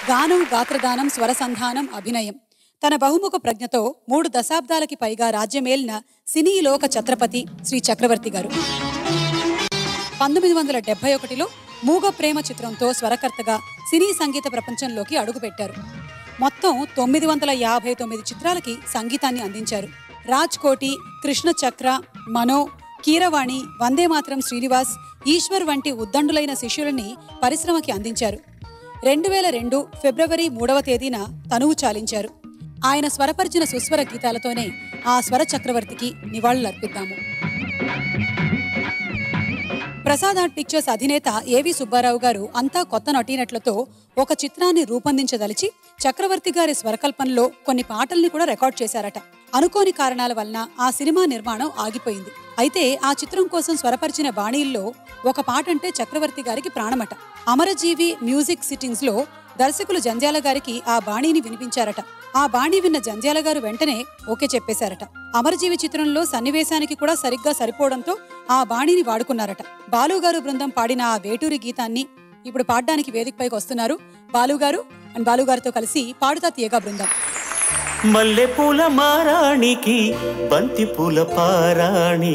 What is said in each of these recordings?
గానం గాత్రదానం స్వరసంధానం అభినయం తన బహుముఖ ప్రజ్ఞతో మూడు దశాబ్దాలకి పైగా రాజ్యమేలిన సినీ లోక ఛత్రపతి శ్రీ చక్రవర్తి గారు పంతొమ్మిది వందల డెబ్బై ఒకటిలో మూగ ప్రేమ చిత్రంతో స్వరకర్తగా సినీ సంగీత ప్రపంచంలోకి అడుగుపెట్టారు మొత్తం తొమ్మిది వందల యాభై తొమ్మిది చిత్రాలకి సంగీతాన్ని అందించారు రాజ్ కోటి కృష్ణ చక్ర మనో కీరవాణి వందే మాత్రం శ్రీనివాస్ ఈశ్వర్ వంటి ఉద్దండులైన శిష్యులని పరిశ్రమకి అందించారు రెండు వేల రెండు ఫిబ్రవరి మూడవ తేదీన తనువు చాలించారు ఆయన స్వరపరిచిన సుస్వర గీతాలతోనే ఆ స్వర చక్రవర్తికి నివాళులర్పిద్దాము ప్రసాద్ ఆర్ట్ పిక్చర్స్ అధినేత ఏవి సుబ్బారావు గారు అంతా కొత్త నటీనటులతో ఒక చిత్రాన్ని రూపొందించదలిచి చక్రవర్తి గారి స్వరకల్పనలో కొన్ని పాటల్ని కూడా రికార్డ్ చేశారట అనుకోని కారణాల వలన ఆ సినిమా నిర్మాణం ఆగిపోయింది అయితే ఆ చిత్రం కోసం స్వరపరిచిన బాణీల్లో ఒక పాట అంటే చక్రవర్తి గారికి ప్రాణమట అమరజీవి మ్యూజిక్ సిట్టింగ్స్ లో దర్శకులు జంధ్యాల గారికి ఆ బాణీని వినిపించారట ఆ బాణీ విన్న జంధ్యాల గారు వెంటనే ఓకే చెప్పేశారట అమరజీవి చిత్రంలో సన్నివేశానికి కూడా సరిగ్గా సరిపోవడంతో ఆ బాణీని వాడుకున్నారట బాలుగారు బృందం పాడిన ఆ వేటూరి గీతాన్ని ఇప్పుడు పాడడానికి వేదికపైకి వస్తున్నారు బాలుగారు అండ్ బాలుగారితో కలిసి పాడుతా తీయగా బృందం మల్లె పూల మారాణికి బంతి పూల పారాణి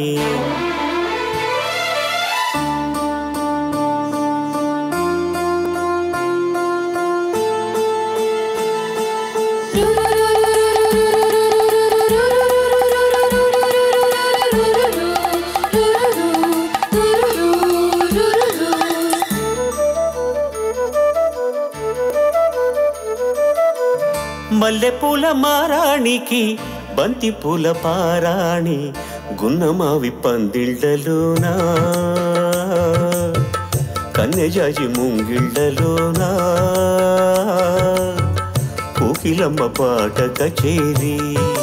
మల్లె పూల మారాణికి బంతి పూల పారాణి గున్నమావి పందిళ్ళలోనా కన్నెజాజి ముంగిళ్ళలోనా కోకిలమ్మ పాట కచేరి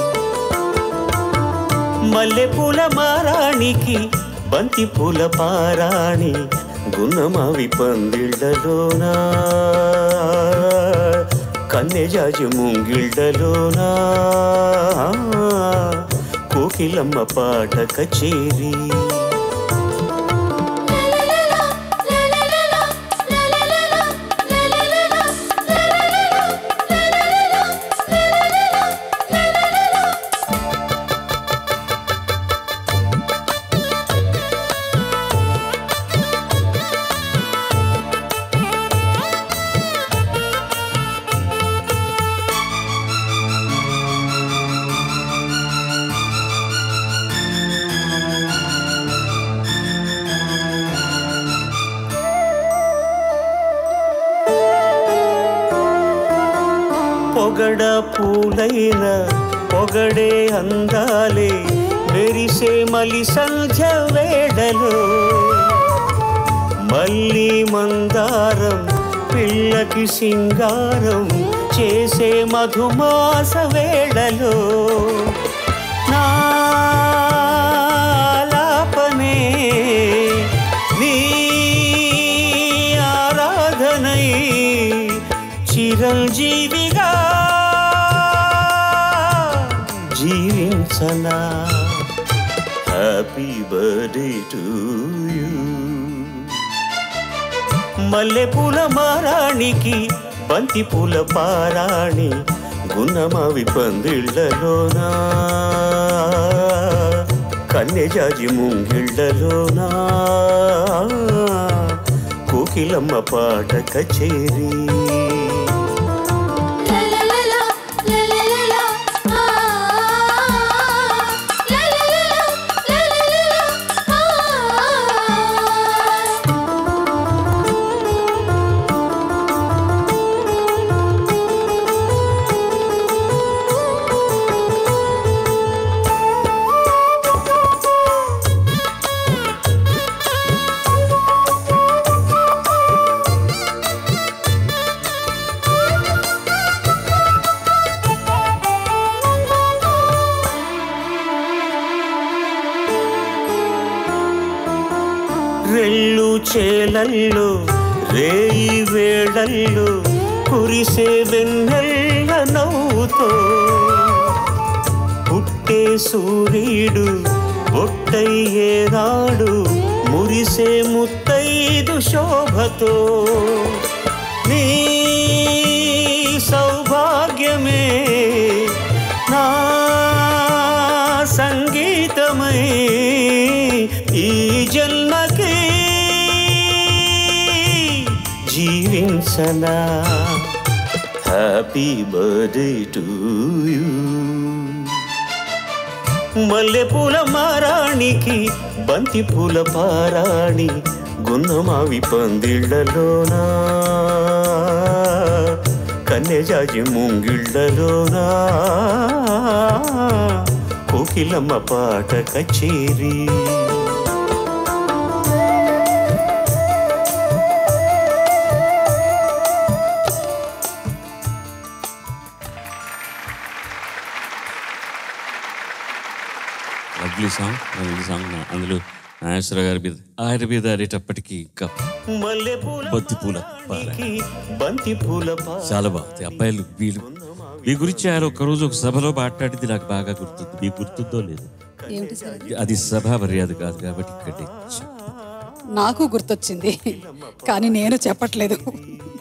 మల్లె పూల మారాణికి బంతి పూల పారాణి గున్నమావి పందిళ్ళలోనా కన్నెజాజి ముంగిళ్ళలోనా కోకిలమ్మ పాట కచేరి పొగడ పూలైన పొగడే అందాలే మెరిసే మలి సంధ్య వేడలో మళ్ళీ మందారం పిల్లకి సింగారం చేసే మధుమాస వేళలో నాలాపనే నీ ఆరాధనై చిరంజీవిగా జీవించనా హ్యాపీ బర్త్డే టు యూ మల్లె పూల మారాణికి బంతి పూల పారాణి గున్నమావి పందిళ్ళలోనా కన్నెజాజి ముంగిళ్ళలోనా కోకిలమ్మ పాట కచేరీ రెళ్ళు చేలల్లో రేయి వేళల్లో కురిసే వెన్నెల్ల నవ్వుతో పుట్టే సూర్యుడు ఒట్టయ్యేనాడు మురిసే ముత్తైదు శోభతో నీ చేసనా హ్యాపీ బర్త్డే టు యూ మల్లె పూల మారాణికి బంతి పూల పారాణి గున్నమావి పందిళ్ళలోనా కన్నెజాజి ముంగిళ్ళలోనా కోకిలమ్మ పాట కచేరీ లవ్లీ సాంగ్ లవ్లీ సాంగ్ నా- అందులో నాగేశ్వర గారి మీద ఆయన మీద ఆడేటప్పటికి ఇంకా మల్లె పూల బంతి పూల పార బంతి పూల పార చాలా బాగుంది అబ్బాయిలు వీళ్ళు మీ గురించి ఆయన ఒక రోజు ఒక సభలో మాట్లాడింది నాకు బాగా గుర్తుంది మీకు గుర్తుందో లేదు ఏమిటి సార్ అది? అది సభా మర్యాద కాదు కాబట్టి ఇక్కడ నాకు గుర్తొచ్చింది కానీ నేను చెప్పట్లేదు